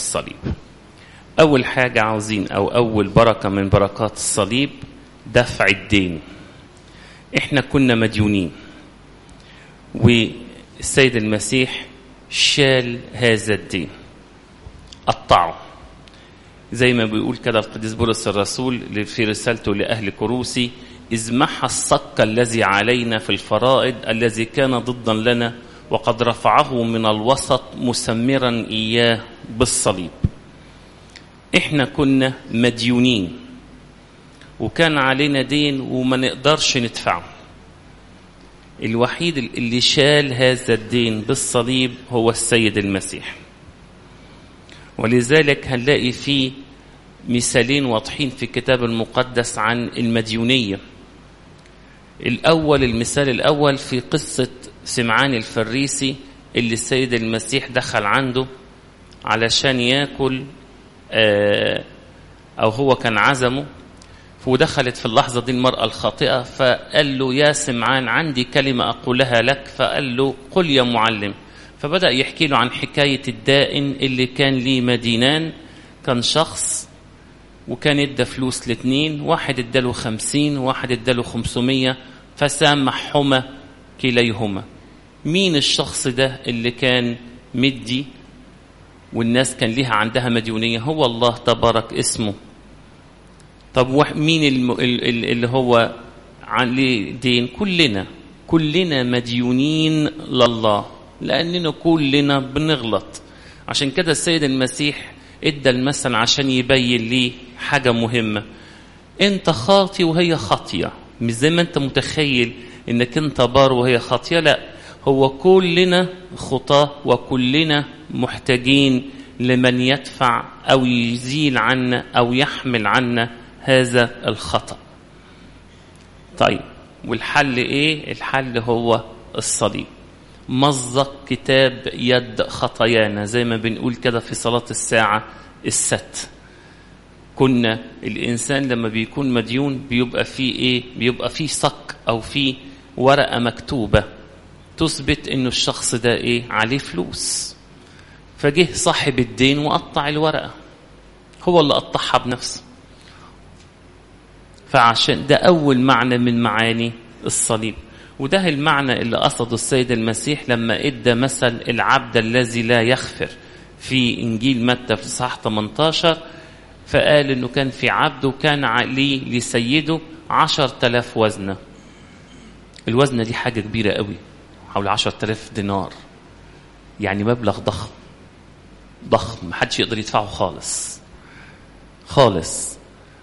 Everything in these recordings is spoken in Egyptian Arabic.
الصليب أول حاجة عاوزين أو أول بركة من بركات الصليب دفع الدين إحنا كنا مديونين والسيد المسيح شال هذا الدين قطعه زي ما بيقول كده القديس بولس الرسول في رسالته لأهل كروسي إذ محى الصك الذي علينا في الفرائض الذي كان ضدا لنا وقد رفعه من الوسط مسمرا إياه بالصليب إحنا كنا مديونين وكان علينا دين وما نقدرش ندفعه الوحيد اللي شال هذا الدين بالصليب هو السيد المسيح ولذلك هنلاقي فيه مثالين واضحين في الكتاب المقدس عن المديونية الأول المثال الأول في قصة سمعان الفريسي اللي السيد المسيح دخل عنده علشان ياكل أو هو كان عزمه ودخلت في اللحظة دي المرأة الخاطئة فقال له يا سمعان عندي كلمة أقولها لك فقال له قل يا معلم فبدأ يحكي له عن حكاية الدائن اللي كان ليه مدينان كان شخص وكان ادى فلوس لاتنين واحد اداله خمسين واحد اداله خمسمية فسامحهما كليهما مين الشخص ده اللي كان مدي والناس كان ليها عندها مديونية هو الله تبارك اسمه طب مين اللي هو عليه دين كلنا كلنا مديونين لله لأننا كلنا بنغلط عشان كده السيد المسيح ادى المثل عشان يبين لي حاجة مهمة انت خاطي وهي خاطية مش زي ما انت متخيل انك انت بار وهي خاطية لا هو كلنا خطاة وكلنا محتاجين لمن يدفع او يزيل عنا او يحمل عنا هذا الخطأ طيب والحل ايه الحل هو الصليب مزق كتاب يد خطايانا زي ما بنقول كده في صلاة الساعة الست كنا الإنسان لما بيكون مديون بيبقى فيه إيه بيبقى فيه صك أو فيه ورقة مكتوبة تثبت إنه الشخص ده إيه عليه فلوس فجه صاحب الدين وقطع الورقة هو اللي قطعها بنفسه فعشان ده أول معنى من معاني الصليب وده المعنى اللي قصده السيد المسيح لما ادى مثل العبد الذي لا يغفر في انجيل متى في صح 18 فقال انه كان في عبد وكان عليه لسيده عشر تلاف وزنة الوزنة دي حاجة كبيرة قوي حوالي عشر تلاف دينار يعني مبلغ ضخم ضخم محدش يقدر يدفعه خالص خالص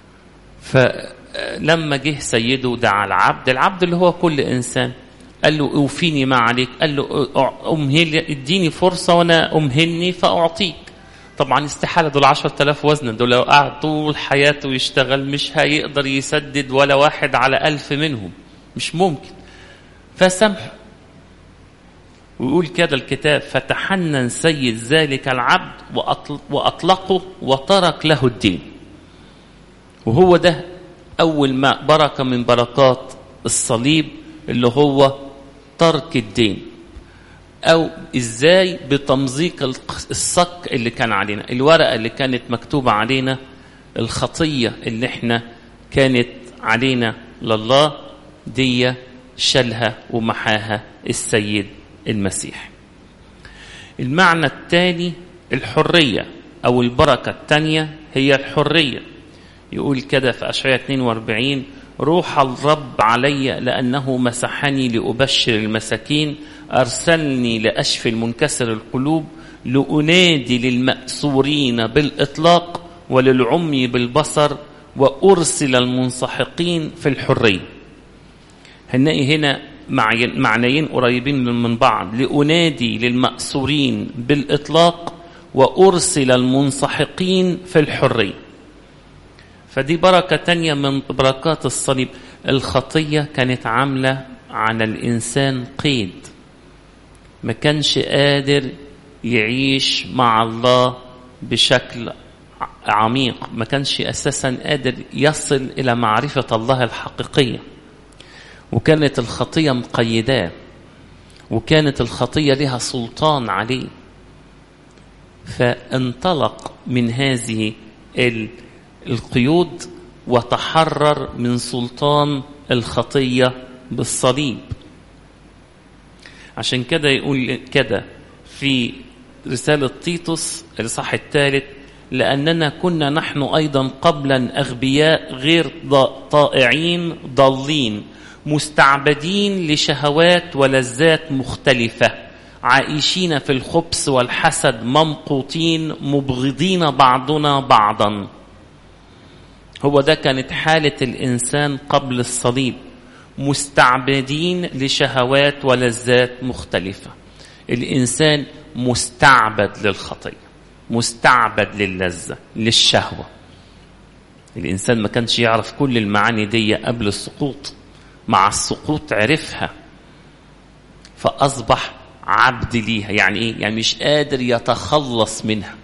فلما جه سيده دعا العبد العبد اللي هو كل إنسان قال له اوفيني ما عليك قال له أمهل اديني فرصة وأنا أمهلني فأعطيك طبعا استحالة دول عشر تلاف وزن دول لو قعد طول حياته يشتغل مش هيقدر يسدد ولا واحد على ألف منهم مش ممكن فسامحه ويقول كده الكتاب فتحنن سيد ذلك العبد وأطلقه وترك له الدين وهو ده أول ما بركة من بركات الصليب اللي هو ترك الدين أو إزاي بتمزيق الصك اللي كان علينا الورقة اللي كانت مكتوبة علينا الخطية اللي احنا كانت علينا لله دي شالها ومحاها السيد المسيح المعنى الثاني الحرية أو البركة الثانية هي الحرية يقول كده في أشعية 42 روح الرب علي لأنه مسحني لأبشر المساكين أرسلني لأشفي المنكسر القلوب لأنادي للمأسورين بالإطلاق وللعمي بالبصر وأرسل المنسحقين في الحرية هنلاقي هنا معنيين قريبين من بعض لأنادي للمأسورين بالإطلاق وأرسل المنسحقين في الحرية فدي بركة تانية من بركات الصليب الخطية كانت عاملة على الإنسان قيد ما كانش قادر يعيش مع الله بشكل عميق ما كانش أساسا قادر يصل إلى معرفة الله الحقيقية وكانت الخطية مقيداه وكانت الخطية لها سلطان عليه فانطلق من هذه القيود وتحرر من سلطان الخطية بالصليب عشان كده يقول كده في رسالة تيتوس الإصحاح الثالث لأننا كنا نحن أيضا قبلا أغبياء غير طائعين ضالين مستعبدين لشهوات ولذات مختلفة عائشين في الخبث والحسد ممقوتين مبغضين بعضنا بعضا هو ده كانت حالة الإنسان قبل الصليب مستعبدين لشهوات ولذات مختلفة الإنسان مستعبد للخطية مستعبد للذة للشهوة الإنسان ما كانش يعرف كل المعاني دي قبل السقوط مع السقوط عرفها فأصبح عبد ليها يعني إيه؟ يعني مش قادر يتخلص منها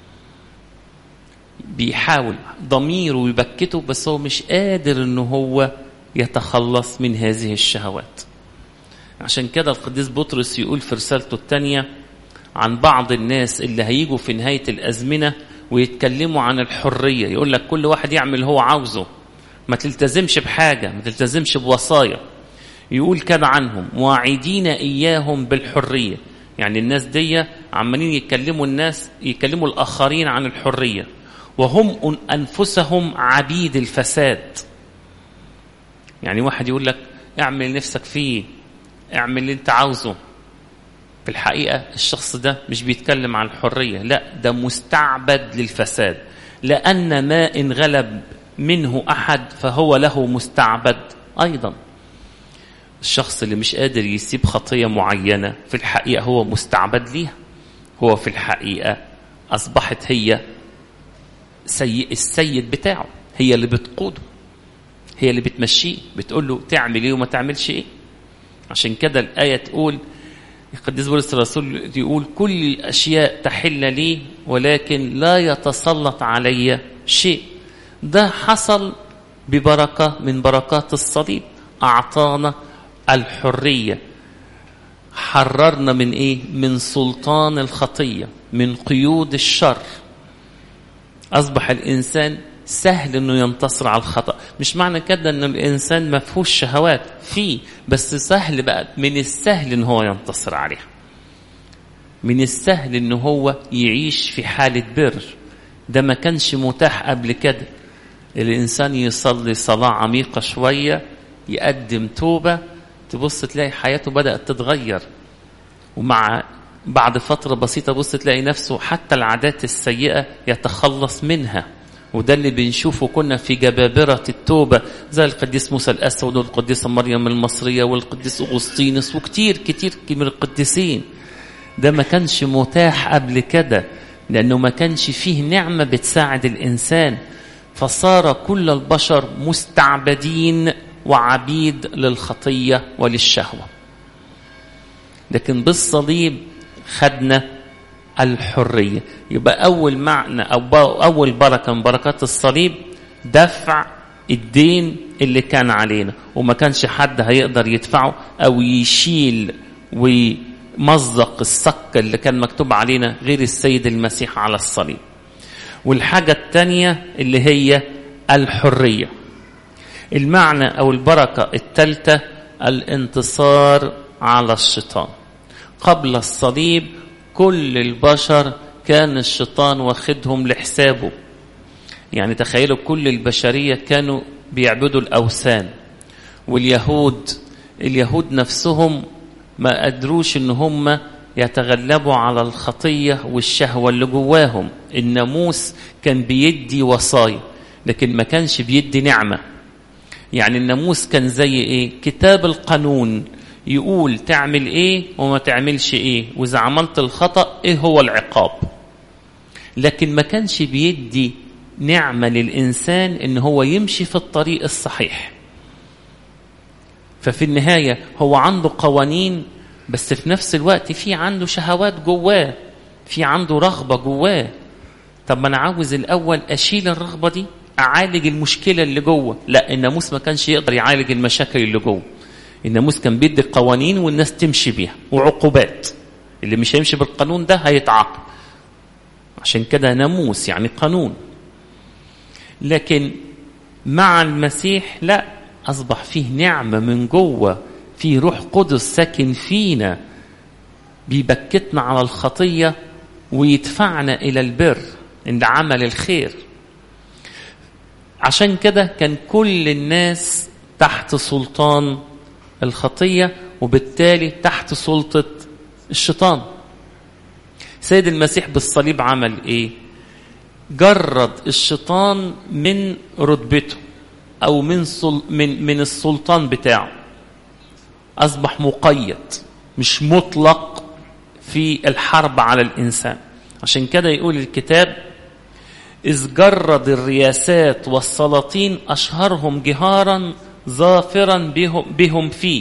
بيحاول ضميره يبكته بس هو مش قادر ان هو يتخلص من هذه الشهوات عشان كده القديس بطرس يقول في رسالته الثانية عن بعض الناس اللي هيجوا في نهاية الأزمنة ويتكلموا عن الحرية يقول لك كل واحد يعمل هو عاوزه ما تلتزمش بحاجة ما تلتزمش بوصايا يقول كده عنهم واعدين إياهم بالحرية يعني الناس دي عمالين يتكلموا الناس يكلموا الآخرين عن الحرية وهم أنفسهم عبيد الفساد يعني واحد يقول لك اعمل نفسك فيه اعمل اللي انت عاوزه في الحقيقة الشخص ده مش بيتكلم عن الحرية لا ده مستعبد للفساد لأن ما إن غلب منه أحد فهو له مستعبد أيضا الشخص اللي مش قادر يسيب خطية معينة في الحقيقة هو مستعبد ليها هو في الحقيقة أصبحت هي سيء السيد بتاعه هي اللي بتقوده هي اللي بتمشيه بتقول له تعمل ايه وما تعملش ايه عشان كده الآية تقول القديس بولس الرسول يقول كل الأشياء تحل لي ولكن لا يتسلط علي شيء ده حصل ببركة من بركات الصليب أعطانا الحرية حررنا من إيه؟ من سلطان الخطية من قيود الشر أصبح الإنسان سهل انه ينتصر على الخطا مش معنى كده ان الانسان ما فيهوش شهوات فيه بس سهل بقى من السهل ان هو ينتصر عليها من السهل ان هو يعيش في حاله بر ده ما كانش متاح قبل كده الانسان يصلي صلاه عميقه شويه يقدم توبه تبص تلاقي حياته بدات تتغير ومع بعد فتره بسيطه بص تلاقي نفسه حتى العادات السيئه يتخلص منها وده اللي بنشوفه كنا في جبابرة التوبة زي القديس موسى الأسود والقديسة مريم المصرية والقديس أغسطينوس وكتير كتير من القديسين ده ما كانش متاح قبل كده لأنه ما كانش فيه نعمة بتساعد الإنسان فصار كل البشر مستعبدين وعبيد للخطية وللشهوة لكن بالصليب خدنا الحرية يبقى أول معنى أو أول بركة من بركات الصليب دفع الدين اللي كان علينا وما كانش حد هيقدر يدفعه أو يشيل ويمزق الصك اللي كان مكتوب علينا غير السيد المسيح على الصليب والحاجة الثانية اللي هي الحرية المعنى أو البركة الثالثة الانتصار على الشيطان قبل الصليب كل البشر كان الشيطان واخدهم لحسابه يعني تخيلوا كل البشرية كانوا بيعبدوا الأوثان واليهود اليهود نفسهم ما قدروش ان هم يتغلبوا على الخطية والشهوة اللي جواهم الناموس كان بيدي وصايا لكن ما كانش بيدي نعمة يعني الناموس كان زي ايه كتاب القانون يقول تعمل ايه وما تعملش ايه واذا عملت الخطا ايه هو العقاب لكن ما كانش بيدي نعمه للانسان ان هو يمشي في الطريق الصحيح ففي النهايه هو عنده قوانين بس في نفس الوقت في عنده شهوات جواه في عنده رغبه جواه طب ما انا عاوز الاول اشيل الرغبه دي اعالج المشكله اللي جوه لا الناموس ما كانش يقدر يعالج المشاكل اللي جوه الناموس كان بيدي قوانين والناس تمشي بيها وعقوبات اللي مش هيمشي بالقانون ده هيتعاقب عشان كده ناموس يعني قانون لكن مع المسيح لا أصبح فيه نعمة من جوه في روح قدس ساكن فينا بيبكتنا على الخطية ويدفعنا إلى البر عند عمل الخير عشان كده كان كل الناس تحت سلطان الخطية وبالتالي تحت سلطة الشيطان سيد المسيح بالصليب عمل ايه جرد الشيطان من رتبته او من سل من من السلطان بتاعه اصبح مقيد مش مطلق في الحرب على الانسان عشان كده يقول الكتاب إذ جرد الرياسات والسلاطين أشهرهم جهارا ظافرا بهم, بهم فيه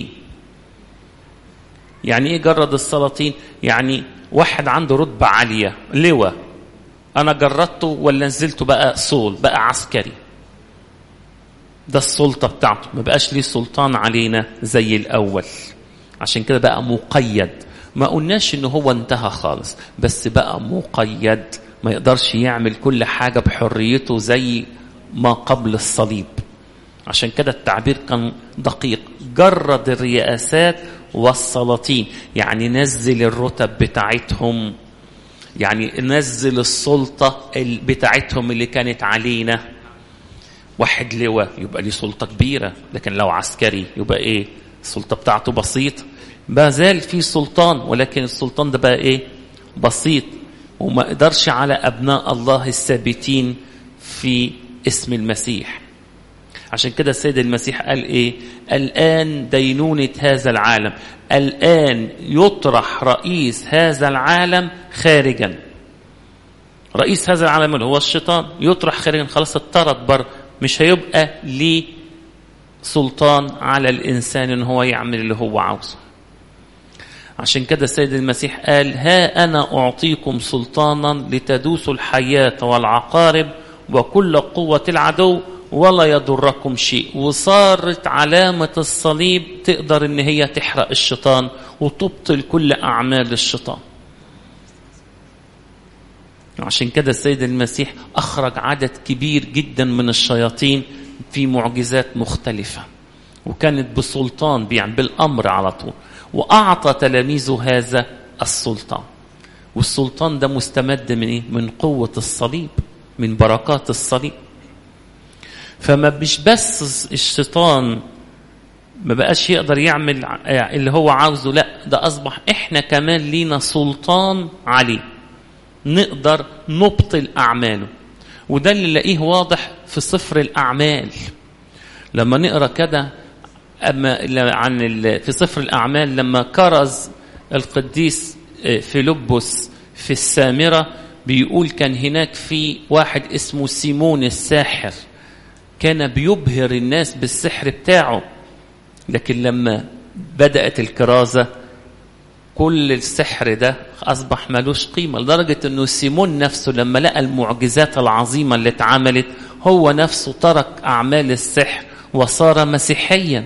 يعني إيه جرد السلاطين يعني واحد عنده رتبة عالية لواء أنا جردته ولا نزلته بقى صول بقى عسكري ده السلطة بتاعته ما بقاش ليه سلطان علينا زي الأول عشان كده بقى مقيد ما قلناش إن هو انتهى خالص بس بقى مقيد ما يقدرش يعمل كل حاجة بحريته زي ما قبل الصليب عشان كده التعبير كان دقيق جرد الرئاسات والسلاطين يعني نزل الرتب بتاعتهم يعني نزل السلطة بتاعتهم اللي كانت علينا واحد لواء يبقى ليه سلطة كبيرة لكن لو عسكري يبقى ايه السلطة بتاعته بسيطة ما زال في سلطان ولكن السلطان ده بقى ايه بسيط وما قدرش على أبناء الله الثابتين في اسم المسيح عشان كده السيد المسيح قال إيه الآن دينونة هذا العالم الآن يطرح رئيس هذا العالم خارجا رئيس هذا العالم اللي هو الشيطان يطرح خارجا خلاص اتطرد بر مش هيبقى ليه سلطان على الإنسان إن هو يعمل اللي هو عاوزه عشان كده السيد المسيح قال ها أنا أعطيكم سلطانا لتدوسوا الحياة والعقارب وكل قوة العدو ولا يضركم شيء وصارت علامة الصليب تقدر ان هي تحرق الشيطان وتبطل كل أعمال الشيطان عشان كده السيد المسيح أخرج عدد كبير جدا من الشياطين في معجزات مختلفة وكانت بسلطان يعني بالأمر على طول وأعطى تلاميذه هذا السلطان والسلطان ده مستمد من إيه؟ من قوة الصليب من بركات الصليب فما مش بس الشيطان ما بقاش يقدر يعمل اللي هو عاوزه لا ده أصبح إحنا كمان لينا سلطان عليه نقدر نبطل أعماله وده اللي نلاقيه واضح في سفر الأعمال لما نقرأ كده أما عن في سفر الأعمال لما كرز القديس فيلبس في السامرة بيقول كان هناك في واحد اسمه سيمون الساحر كان بيبهر الناس بالسحر بتاعه لكن لما بدأت الكرازة كل السحر ده أصبح ملوش قيمة لدرجة أنه سيمون نفسه لما لقى المعجزات العظيمة اللي اتعملت هو نفسه ترك أعمال السحر وصار مسيحيا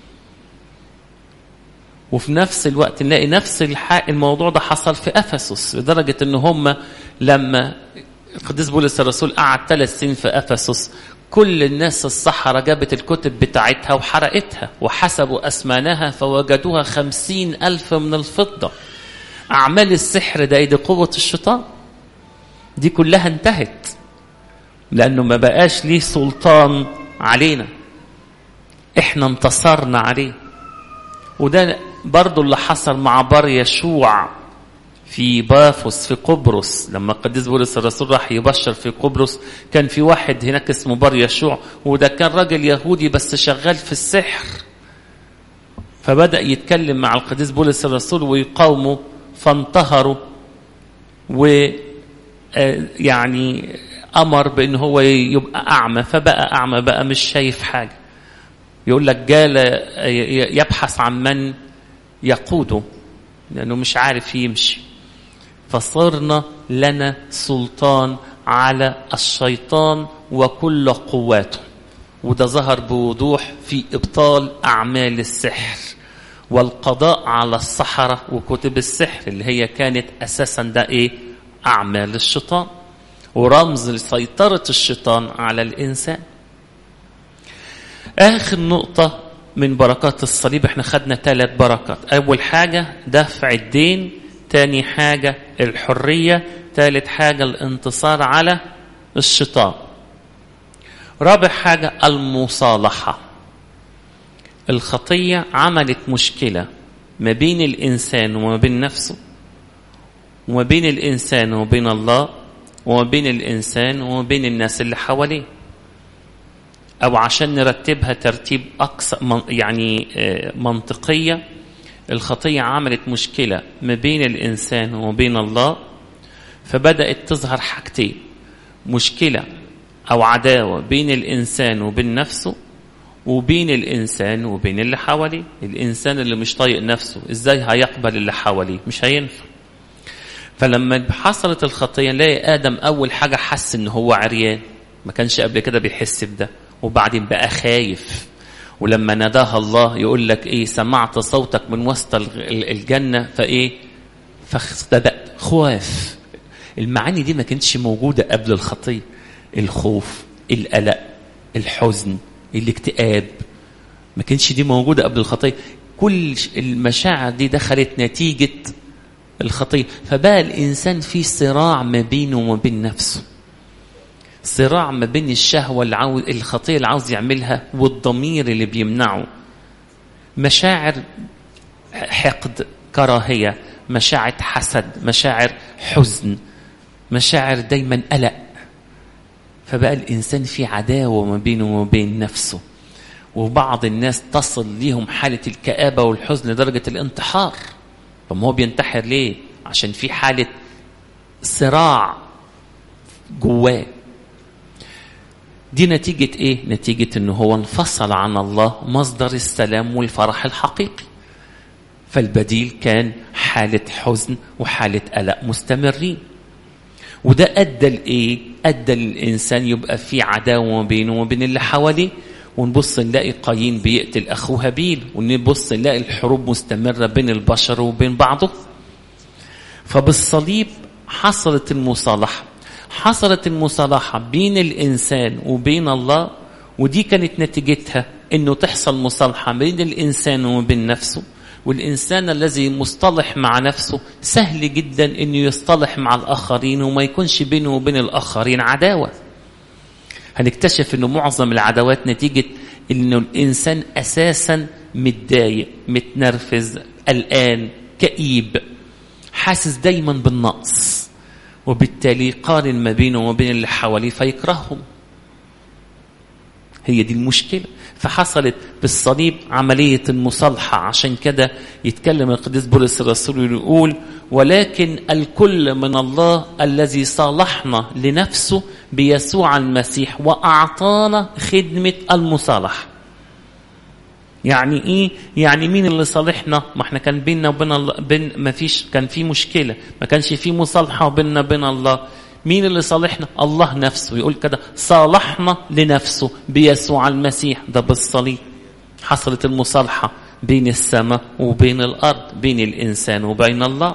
وفي نفس الوقت نلاقي نفس الموضوع ده حصل في افسس لدرجه ان هم لما القديس بولس الرسول قعد ثلاث سنين في افسس كل الناس الصحراء جابت الكتب بتاعتها وحرقتها وحسبوا أسمانها فوجدوها خمسين ألف من الفضة أعمال السحر ده دي قوة الشيطان دي كلها انتهت لأنه ما بقاش ليه سلطان علينا احنا انتصرنا عليه وده برضو اللي حصل مع بار يشوع في بافوس في قبرص لما القديس بولس الرسول راح يبشر في قبرص كان في واحد هناك اسمه بار يشوع وده كان راجل يهودي بس شغال في السحر فبدأ يتكلم مع القديس بولس الرسول ويقاومه فانتهروا و يعني أمر بأن هو يبقى أعمى فبقى أعمى بقى مش شايف حاجة يقول لك جال يبحث عن من يقوده لأنه مش عارف يمشي فصرنا لنا سلطان على الشيطان وكل قواته وده ظهر بوضوح في إبطال أعمال السحر والقضاء على السحرة وكتب السحر اللي هي كانت أساسا ده إيه أعمال الشيطان ورمز لسيطرة الشيطان على الإنسان آخر نقطة من بركات الصليب احنا خدنا ثلاث بركات أول حاجة دفع الدين تاني حاجة الحرية ثالث حاجة الانتصار على الشيطان رابع حاجة المصالحة الخطية عملت مشكلة ما بين الإنسان وما بين نفسه وما بين الإنسان وبين الله وما بين الإنسان وما بين الناس اللي حواليه أو عشان نرتبها ترتيب أكثر يعني منطقية الخطية عملت مشكلة ما بين الإنسان وما بين الله فبدأت تظهر حاجتين مشكلة أو عداوة بين الإنسان وبين نفسه وبين الإنسان وبين اللي حواليه الإنسان اللي مش طايق نفسه إزاي هيقبل اللي حواليه مش هينفع فلما حصلت الخطية نلاقي آدم أول حاجة حس إن هو عريان ما كانش قبل كده بيحس بده وبعدين بقى خايف ولما ناداها الله يقول لك ايه سمعت صوتك من وسط الجنة فايه فاختبأت خواف المعاني دي ما كانتش موجودة قبل الخطية الخوف القلق الحزن الاكتئاب ما كانش دي موجودة قبل الخطية كل المشاعر دي دخلت نتيجة الخطية فبقى الإنسان في صراع ما بينه وما بين نفسه صراع ما بين الشهوة اللي عاوز الخطية اللي عاوز يعملها والضمير اللي بيمنعه مشاعر حقد كراهية مشاعر حسد مشاعر حزن مشاعر دايما قلق فبقى الإنسان في عداوة ما بينه وما بين نفسه وبعض الناس تصل ليهم حالة الكآبة والحزن لدرجة الانتحار طب هو بينتحر ليه عشان في حالة صراع جواه دي نتيجة ايه نتيجة انه هو انفصل عن الله مصدر السلام والفرح الحقيقي فالبديل كان حالة حزن وحالة قلق مستمرين وده أدى لإيه؟ أدى للإنسان يبقى في عداوة ما بينه وبين اللي حواليه ونبص نلاقي قايين بيقتل أخوه هابيل ونبص نلاقي الحروب مستمرة بين البشر وبين بعضه فبالصليب حصلت المصالحة حصلت المصالحة بين الإنسان وبين الله ودي كانت نتيجتها أنه تحصل مصالحة بين الإنسان وبين نفسه والإنسان الذي مصطلح مع نفسه سهل جدا أنه يصطلح مع الآخرين وما يكونش بينه وبين الآخرين عداوة هنكتشف أنه معظم العداوات نتيجة أنه الإنسان أساسا متضايق متنرفز قلقان كئيب حاسس دايما بالنقص وبالتالي قارن ما بينه وما بين اللي حواليه فيكرههم هي دي المشكلة فحصلت بالصليب عملية المصالحة عشان كده يتكلم القديس بولس الرسول ويقول ولكن الكل من الله الذي صالحنا لنفسه بيسوع المسيح وأعطانا خدمة المصالحة يعني ايه يعني مين اللي صالحنا ما احنا كان بيننا وبين الله بين ما فيش كان في مشكله ما كانش في مصالحه بيننا وبين الله مين اللي صالحنا الله نفسه يقول كده صالحنا لنفسه بيسوع المسيح ده بالصليب حصلت المصالحه بين السماء وبين الارض بين الانسان وبين الله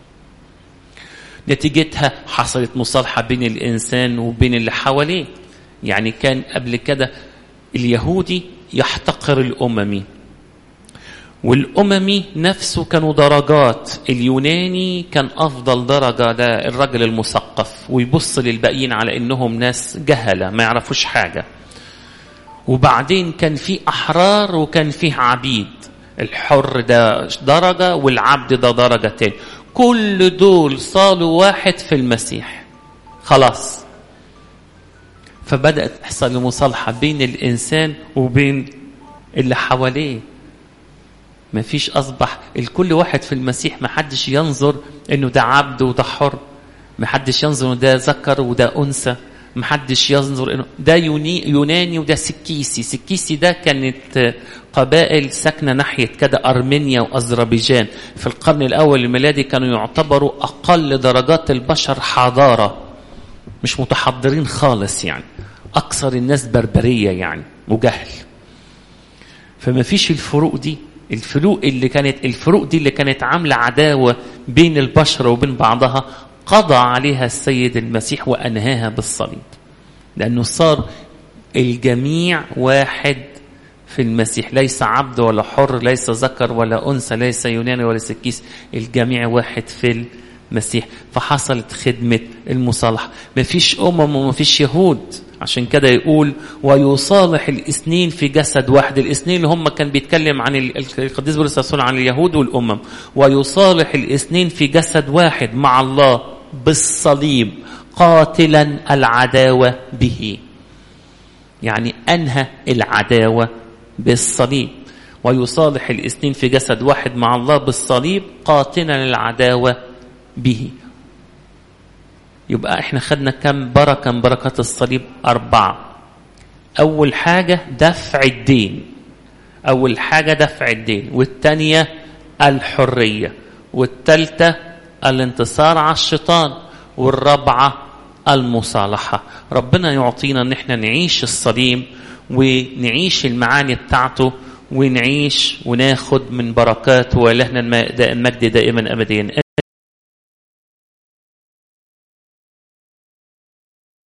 نتيجتها حصلت مصالحه بين الانسان وبين اللي حواليه يعني كان قبل كده اليهودي يحتقر الأممي والأممي نفسه كانوا درجات اليوناني كان أفضل درجة ده الرجل المثقف ويبص للباقيين على إنهم ناس جهلة ما يعرفوش حاجة وبعدين كان في أحرار وكان فيه عبيد الحر ده درجة والعبد ده درجة تاني كل دول صالوا واحد في المسيح خلاص فبدأت تحصل مصالحة بين الإنسان وبين اللي حواليه ما فيش أصبح الكل واحد في المسيح ما حدش ينظر إنه ده عبد وده حر ما حدش ينظر إنه ده ذكر وده أنثى ما حدش ينظر إنه ده يوني يوناني وده سكيسي سكيسي ده كانت قبائل ساكنة ناحية كده أرمينيا وأذربيجان في القرن الأول الميلادي كانوا يعتبروا أقل درجات البشر حضارة مش متحضرين خالص يعني أكثر الناس بربرية يعني وجهل فما فيش الفروق دي الفروق اللي كانت الفروق دي اللي كانت عاملة عداوة بين البشر وبين بعضها قضى عليها السيد المسيح وأنهاها بالصليب لأنه صار الجميع واحد في المسيح ليس عبد ولا حر ليس ذكر ولا أنثى ليس يوناني ولا سكيس الجميع واحد في المسيح فحصلت خدمة المصالحة مفيش أمم ومفيش يهود عشان كده يقول ويصالح الاثنين في جسد واحد الاثنين اللي هم كان بيتكلم عن القديس بولس الرسول عن اليهود والامم ويصالح الاثنين في جسد واحد مع الله بالصليب قاتلا العداوه به يعني انهى العداوه بالصليب ويصالح الاثنين في جسد واحد مع الله بالصليب قاتلا العداوه به يبقى احنا خدنا كم بركة من بركات الصليب أربعة أول حاجة دفع الدين أول حاجة دفع الدين والتانية الحرية والتالتة الانتصار على الشيطان والرابعة المصالحة ربنا يعطينا ان احنا نعيش الصليب ونعيش المعاني بتاعته ونعيش وناخد من بركاته ولهنا المجد دائما أبديا